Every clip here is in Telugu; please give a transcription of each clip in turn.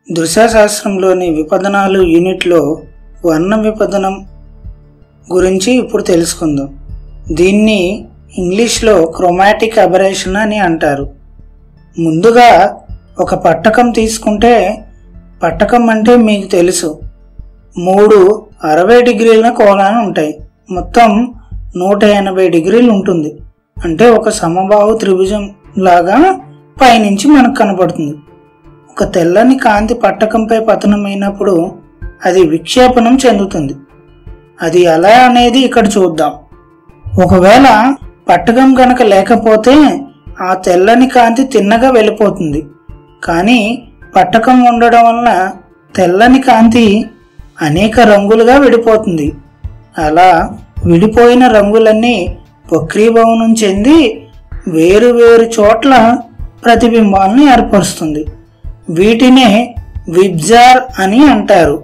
దృశ్యశాస్త్రంలోని విపదనాలు యూనిట్లో వర్ణ విపదనం గురించి ఇప్పుడు తెలుసుకుందాం దీన్ని ఇంగ్లీష్లో క్రోమాటిక్ అబరేషన్ అని అంటారు ముందుగా ఒక పట్టకం తీసుకుంటే పట్టకం అంటే మీకు తెలుసు మూడు అరవై డిగ్రీల కోణాలు ఉంటాయి మొత్తం నూట ఎనభై డిగ్రీలు ఉంటుంది అంటే ఒక సమబాహు త్రిభుజం లాగా పైనుంచి మనకు కనపడుతుంది ఒక తెల్లని కాంతి పట్టకంపై పతనమైనప్పుడు అది విక్షేపణం చెందుతుంది అది ఎలా అనేది ఇక్కడ చూద్దాం ఒకవేళ పట్టకం గనక లేకపోతే ఆ తెల్లని కాంతి తిన్నగా వెళ్ళిపోతుంది కానీ పట్టకం ఉండడం వలన తెల్లని కాంతి అనేక రంగులుగా విడిపోతుంది అలా విడిపోయిన రంగులన్నీ వక్రీభవనం చెంది వేరు వేరు చోట్ల ప్రతిబింబాలను ఏర్పరుస్తుంది వీటినే విబ్జార్ అని అంటారు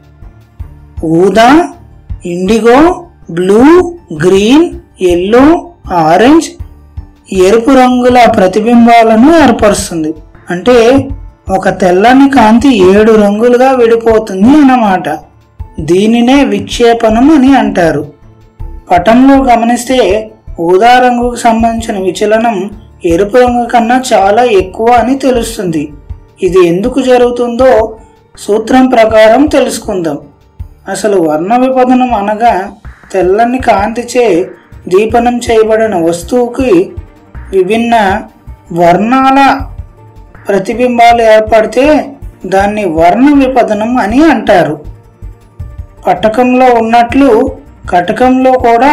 ఊదా indigo blue green yellow orange ఎరుపు రంగుల ప్రతిబింబాలను ఏర్పరుస్తుంది అంటే ఒక తెల్లని కాంతి ఏడు రంగులుగా విడిపోతుంది అన్నమాట దీనినే విక్షేపణం అని అంటారు పటంలో గమనిస్తే ఊదా రంగుకు సంబంధించిన విచలనం ఎరుపు రంగు కన్నా చాలా ఎక్కువ అని తెలుస్తుంది ఇది ఎందుకు జరుగుతుందో సూత్రం ప్రకారం తెలుసుకుందాం అసలు వర్ణ విపదనం అనగా తెల్లని కాంతిచే దీపనం చేయబడిన వస్తువుకి విభిన్న వర్ణాల ప్రతిబింబాలు ఏర్పడితే దాన్ని వర్ణ విపదనం అని అంటారు పట్టకంలో ఉన్నట్లు కటకంలో కూడా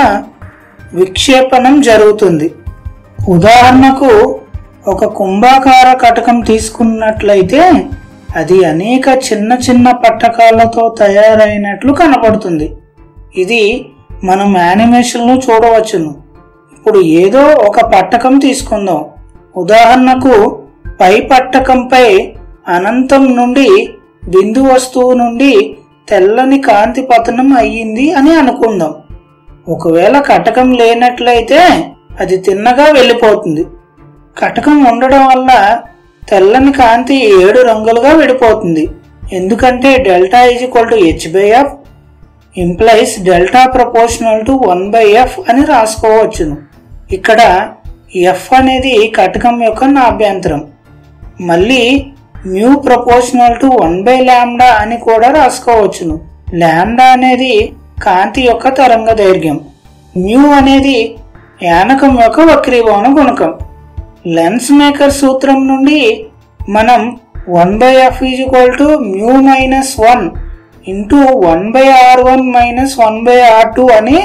విక్షేపణం జరుగుతుంది ఉదాహరణకు ఒక కుంభాకార కటకం తీసుకున్నట్లయితే అది అనేక చిన్న చిన్న పట్టకాలతో తయారైనట్లు కనపడుతుంది ఇది మనం యానిమేషన్లో చూడవచ్చును ఇప్పుడు ఏదో ఒక పట్టకం తీసుకుందాం ఉదాహరణకు పై పట్టకంపై అనంతం నుండి బిందు వస్తువు నుండి తెల్లని కాంతి పతనం అయ్యింది అని అనుకుందాం ఒకవేళ కటకం లేనట్లయితే అది తిన్నగా వెళ్ళిపోతుంది కటకం ఉండడం వల్ల తెల్లని కాంతి ఏడు రంగులుగా విడిపోతుంది ఎందుకంటే delta is equal to H by F implies delta proportional to one by F అని రాసుకోవచ్చును ఇక్కడ ఎఫ్ అనేది కటకం యొక్క నాభ్యంతరం మళ్ళీ mu proportional to one by lambda అని కూడా రాసుకోవచ్చును ల్యాండా అనేది కాంతి యొక్క తరంగ దైర్ఘ్యం మ్యూ అనేది యానకం యొక్క వక్రీభవన గుణకం లెన్స్ మేకర్ సూత్రం నుండి మనం one by F is equal to mu minus one into one by R one minus one by R two అని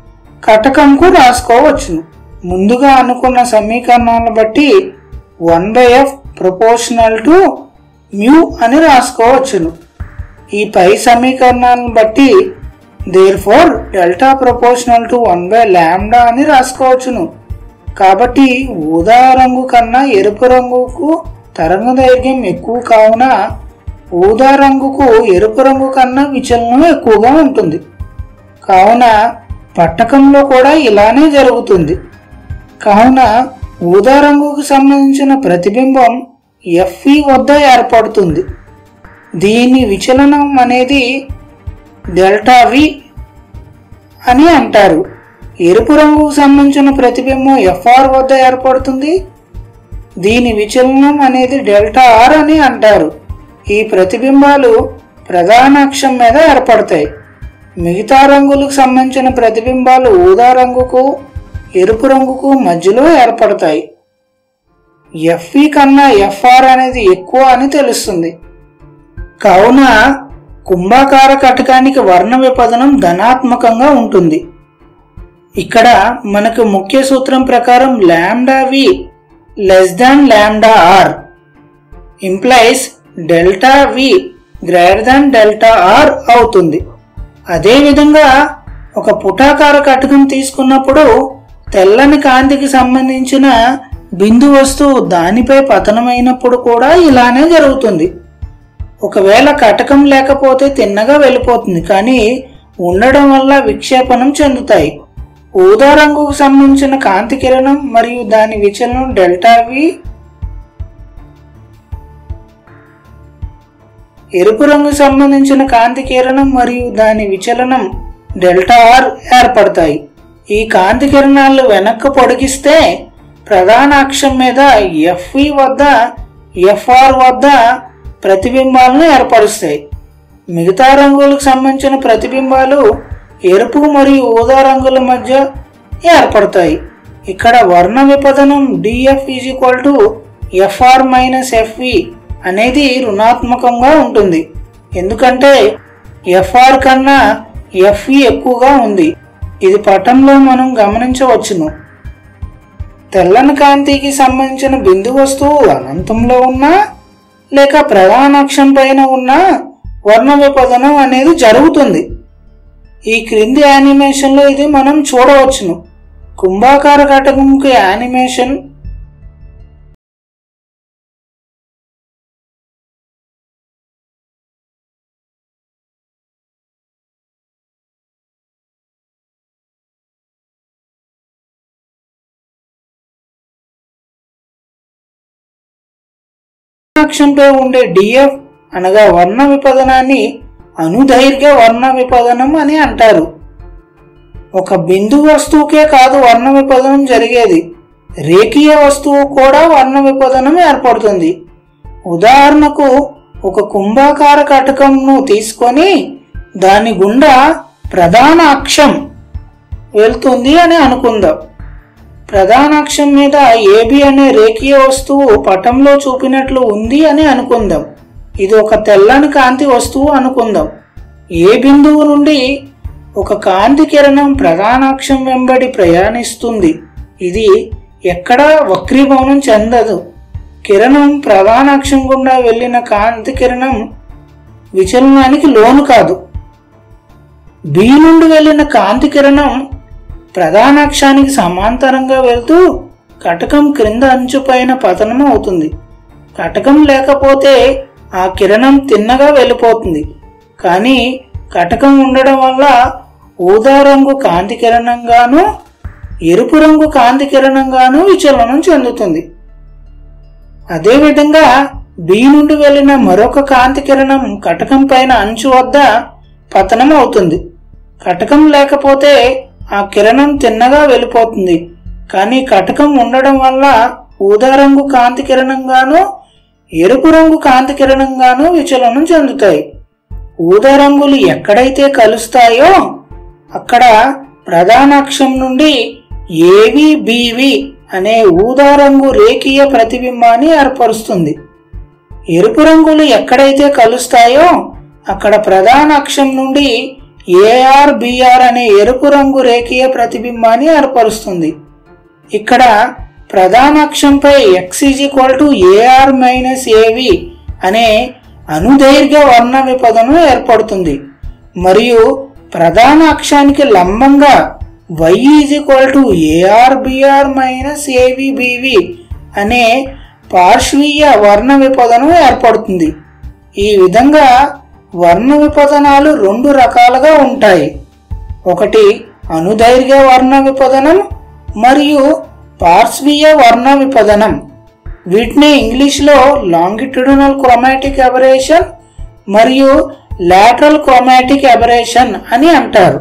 కటకంకు రాసుకోవచ్చును ముందుగా అనుకున్న సమీకరణాలను బట్టి one by F proportional to mu అని రాసుకోవచ్చును ఈ పై సమీకరణాలను బట్టి therefore delta proportional to one by lambda అని రాసుకోవచ్చును కాబట్టి ఊదా రంగు కన్నా ఎరుపు రంగుకు తరంగ దైర్ఘ్యం ఎక్కువ కావున ఊదా రంగుకు ఎరుపు రంగు కన్నా విచలనం ఎక్కువగా ఉంటుంది కావున పట్టకంలో కూడా ఇలానే జరుగుతుంది కావున ఊదా రంగుకు సంబంధించిన ప్రతిబింబం ఎఫ్ఈ వద్ద ఏర్పడుతుంది దీని విచలనం అనేది డెల్టా వి అని అంటారు ఎరుపు రంగుకు సంబంధించిన ప్రతిబింబం ఎఫ్ఆర్ వద్ద ఏర్పడుతుంది దీని విచలనం అనేది డెల్టా ఆర్ అని అంటారు ఈ ప్రతిబింబాలు ప్రధాన అక్షం మీద ఏర్పడతాయి మిగతా రంగులకు సంబంధించిన ప్రతిబింబాలు ఊదా రంగుకు ఎరుపు రంగుకు మధ్యలో ఏర్పడతాయి ఎఫ్ఈ కన్నా ఎఫ్ఆర్ అనేది ఎక్కువ అని తెలుస్తుంది కావున కుంభాకార కటకానికి వర్ణ విపదనం ధనాత్మకంగా ఉంటుంది ఇక్కడ మనకు ముఖ్య సూత్రం ప్రకారం ల్యాండా వి less than lambda R implies delta V greater than delta R అవుతుంది అదేవిధంగా ఒక పుటాకార కటకం తీసుకున్నప్పుడు తెల్లని కాంతికి సంబంధించిన బిందు వస్తువు దానిపై పతనమైనప్పుడు కూడా ఇలానే జరుగుతుంది ఒకవేళ కటకం లేకపోతే తిన్నగా వెళ్ళిపోతుంది కానీ ఉండడం వల్ల విక్షేపణం చెందుతాయి ఊదా రంగుకు సంబంధించిన కాంతి కిరణం మరియు దాని విచలనం డెల్టా వి ఎరుపు రంగు సంబంధించిన కాంతి కిరణం మరియు దాని విచలనం డెల్టా ఆర్ ఏర్పడతాయి ఈ కాంతి కిరణాలు వెనక్కు పొడిగిస్తే ప్రధాన అక్షం మీద ఎఫ్ఈ వద్ద ఎఫ్ఆర్ వద్ద ప్రతిబింబాలను ఏర్పరుస్తాయి మిగతా రంగులకు సంబంధించిన ప్రతిబింబాలు ఎరుపు మరియు ఊదా రంగుల మధ్య ఏర్పడతాయి ఇక్కడ వర్ణ విపదనం DF is equal to FR minus FE అనేది రుణాత్మకంగా ఉంటుంది ఎందుకంటే ఎఫ్ఆర్ కన్నా ఎఫ్ఈ ఎక్కువగా ఉంది ఇది పటంలో మనం గమనించవచ్చును తెల్లని కాంతికి సంబంధించిన బిందు వస్తువు అనంతంలో ఉన్నా లేక ప్రధాన అక్షం పైన ఉన్న వర్ణ విపదనం అనేది జరుగుతుంది ఈ క్రింది యానిమేషన్లో ఇది మనం చూడవచ్చును కుంభాకార కటకంకి యానిమేషన్ అక్షంపై ఉండే డిఎఫ్ అనగా వర్ణ విపదనాన్ని అనుదైర్ఘ్య వర్ణ విపదనం అని అంటారు ఒక బిందు వస్తువుకే కాదు వర్ణ విపదనం జరిగేది రేఖీయ వస్తువు కూడా వర్ణ విపదనం ఏర్పడుతుంది ఉదాహరణకు ఒక కుంభాకార కటకంను తీసుకొని దాని గుండా ప్రధాన అక్షం వెళ్తుంది అని అనుకుందాం ప్రధాన అక్షం మీద ఏబి అనే రేఖీయ వస్తువు పటంలో చూపినట్లు ఉంది అని అనుకుందాం ఇది ఒక తెల్లని కాంతి వస్తువు అనుకుందాం ఏ బిందువు నుండి ఒక కాంతి కిరణం ప్రధాన అక్షం వెంబడి ప్రయాణిస్తుంది ఇది ఎక్కడా వక్రీభవనం చెందదు కిరణం ప్రధాన అక్షం గుండా వెళ్ళిన కాంతి కిరణం విచలనానికి లోను కాదు బి నుండి వెళ్ళిన కాంతి కిరణం ప్రధాన అక్షానికి సమాంతరంగా వెళ్తూ కటకం క్రింద అంచుపైన పతనం అవుతుంది కటకం లేకపోతే ఆ కిరణం తిన్నగా వెళ్ళిపోతుంది కానీ కటకం ఉండడం వల్ల ఊదా రంగు కాంతి కిరణంగాను ఎరుపు రంగు కాంతి కిరణంగాను విచలనం చెందుతుంది అదేవిధంగా బి నుండి వెళ్ళిన మరొక కాంతి కిరణం కటకం పైన అంచు వద్ద పతనం అవుతుంది కటకం లేకపోతే ఆ కిరణం తిన్నగా వెళ్ళిపోతుంది కానీ కటకం ఉండడం వల్ల ఊదా రంగు కాంతి కిరణంగాను ఎరుపు రంగు కాంతి కిరణంగాను విచలనం చెందుతాయి ఊదా రంగులు ఎక్కడైతే కలుస్తాయో అక్కడ ప్రధాన అక్షం నుండి ఏవి బివి అనే ఊదా రంగు రేఖీయ ప్రతిబింబాన్ని ఏర్పరుస్తుంది ఎరుపు రంగులు ఎక్కడైతే కలుస్తాయో అక్కడ ప్రధాన అక్షం నుండి ఏఆర్ బిఆర్ అనే ఎరుపు రంగు రేఖీయ ప్రతిబింబాన్ని ఏర్పరుస్తుంది ఇక్కడ ప్రధాన అక్షంపై X is equal to AR minus AV అనే అనుదైర్ఘ్య వర్ణ విపదనం ఏర్పడుతుంది మరియు ప్రధాన అక్షానికి లంబంగా Y is equal to AR BR minus AV BV అనే పార్శ్వీయ వర్ణ విపదనం ఏర్పడుతుంది ఈ విధంగా వర్ణ విపదనాలు రెండు రకాలుగా ఉంటాయి ఒకటి అనుదైర్ఘ్య వర్ణ విపదనం మరియు పార్శ్వీయ వర్ణ విపదనం వీటిని ఇంగ్లీష్లో లాంగిట్యూడినల్ క్రోమాటిక్ అబరేషన్ మరియు లాటరల్ క్రోమాటిక్ అబరేషన్ అని అంటారు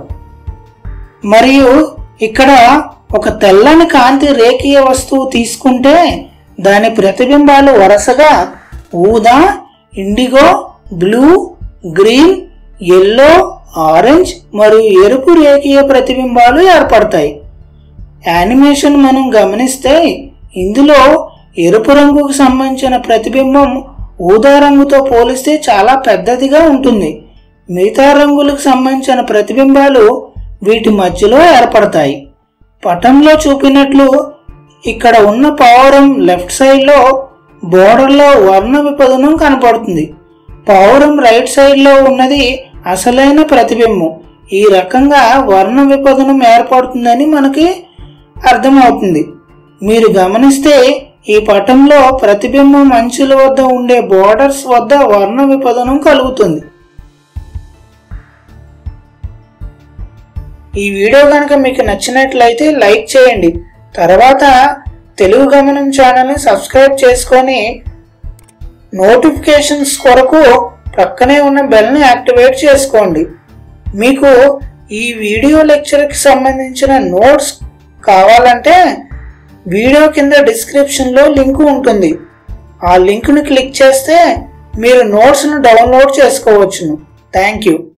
మరియు ఇక్కడ ఒక తెల్లని కాంతి రేఖీయ వస్తువు తీసుకుంటే దాని ప్రతిబింబాలు వరుసగా ఊదా indigo blue green yellow orange మరియు ఎరుపు రేఖీయ ప్రతిబింబాలు ఏర్పడతాయి యానిమేషన్ మనం గమనిస్తే ఇందులో ఎరుపు రంగుకు సంబంధించిన ప్రతిబింబం ఊదా రంగుతో పోలిస్తే చాలా పెద్దదిగా ఉంటుంది మిగతా రంగులకు సంబంధించిన ప్రతిబింబాలు వీటి మధ్యలో ఏర్పడతాయి పటంలో చూపినట్లు ఇక్కడ ఉన్న పావురం లెఫ్ట్ సైడ్లో బోర్డర్లో వర్ణ విపదనం కనపడుతుంది పావురం రైట్ సైడ్లో ఉన్నది అసలైన ప్రతిబింబం ఈ రకంగా వర్ణ విపదనం ఏర్పడుతుందని మనకి అర్థమవుతుంది మీరు గమనిస్తే ఈ పటంలో ప్రతిబింబం అంచుల వద్ద ఉండే బోర్డర్స్ వద్ద వర్ణ విపదనం కలుగుతుంది ఈ వీడియో కనుక మీకు నచ్చినట్లయితే లైక్ చేయండి తర్వాత తెలుగు గమనం ఛానల్ని సబ్స్క్రైబ్ చేసుకొని నోటిఫికేషన్స్ కొరకు ప్రక్కనే ఉన్న బెల్ని యాక్టివేట్ చేసుకోండి మీకు ఈ వీడియో లెక్చర్కి సంబంధించిన నోట్స్ కావాలంటే వీడియో కింద డిస్క్రిప్షన్లో లింక్ ఉంటుంది ఆ లింక్ను క్లిక్ చేస్తే మీరు నోట్స్ను డౌన్లోడ్ చేసుకోవచ్చును థ్యాంక్ యూ